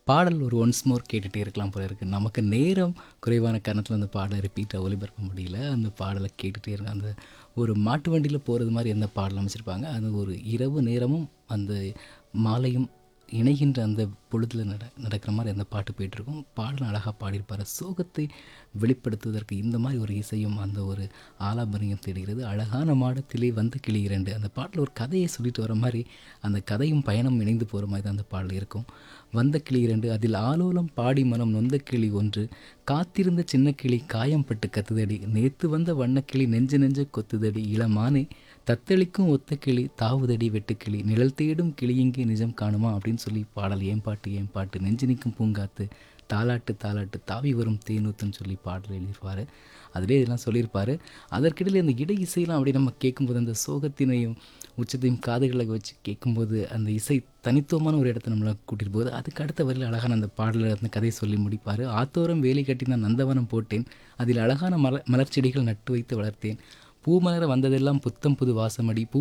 பாடல் ஒரு once more கேட்டுகிட்டே இருக்கலாம் போல இருக்குது நமக்கு நேரம் குறைவான காரணத்தில் அந்த பாடலை ரிப்பீட்டாக ஒளிபரப்ப முடியல அந்த பாடலை கேட்டுகிட்டே இருக்க அந்த ஒரு மாட்டு வண்டியில் போகிறது மாதிரி எந்த பாடல் அமைச்சிருப்பாங்க அது ஒரு இரவு நேரமும் அந்த மாலையும் இணைகின்ற அந்த பொழுதில் நட நடக்கிற மாதிரி அந்த பாட்டு போயிட்டுருக்கும் பாடல் அழகாக பாடியிருப்பார் சோகத்தை வெளிப்படுத்துவதற்கு இந்த மாதிரி ஒரு இசையும் அந்த ஒரு ஆலாபரியம் தேடுகிறது அழகான மாடத்திலே வந்து கிளி இரண்டு அந்த பாட்டில் ஒரு கதையை சொல்லிட்டு வர மாதிரி அந்த கதையும் பயணம் இணைந்து போகிற மாதிரி தான் அந்த பாடல் இருக்கும் வந்த கிளி இரண்டு அதில் ஆலோலம் பாடி மனம் நொந்த கிளி ஒன்று காத்திருந்த சின்ன கிளி காயம் பட்டு கத்துதடி நேத்து வந்த வண்ணக்கிளி நெஞ்சு நெஞ்ச கொத்துதடி இளமானே தத்தளிக்கும் ஒத்த கிளி தாவுதடி வெட்டுக்கிளி நிழல் தேடும் கிளியிங்கே நிஜம் காணுமா அப்படின்னு சொல்லி பாடல் ஏன் பாட்டு ஏன் பாட்டு நெஞ்சு நிற்கும் பூங்காத்து தாலாட்டு தாலாட்டு தாவி வரும் தேனூத்துன்னு சொல்லி பாடல் எழுதியிருப்பார் அதிலே இதெல்லாம் சொல்லியிருப்பார் அதற்கிடையில் அந்த இடை இசையெல்லாம் அப்படி நம்ம கேட்கும்போது அந்த சோகத்தினையும் உச்சத்தையும் காதுகளை வச்சு கேட்கும்போது அந்த இசை தனித்துவமான ஒரு இடத்த நம்மளை கூட்டிட்டு போகுது அதுக்கு அடுத்த வரையில் அழகான அந்த பாடலில் அந்த கதையை சொல்லி முடிப்பார் ஆத்தோரம் வேலி கட்டி நான் நந்தவனம் போட்டேன் அதில் அழகான மலர் மலர் செடிகள் நட்டு வைத்து வளர்த்தேன் பூமலர வந்ததெல்லாம் புத்தம் புது வாசமடி பூ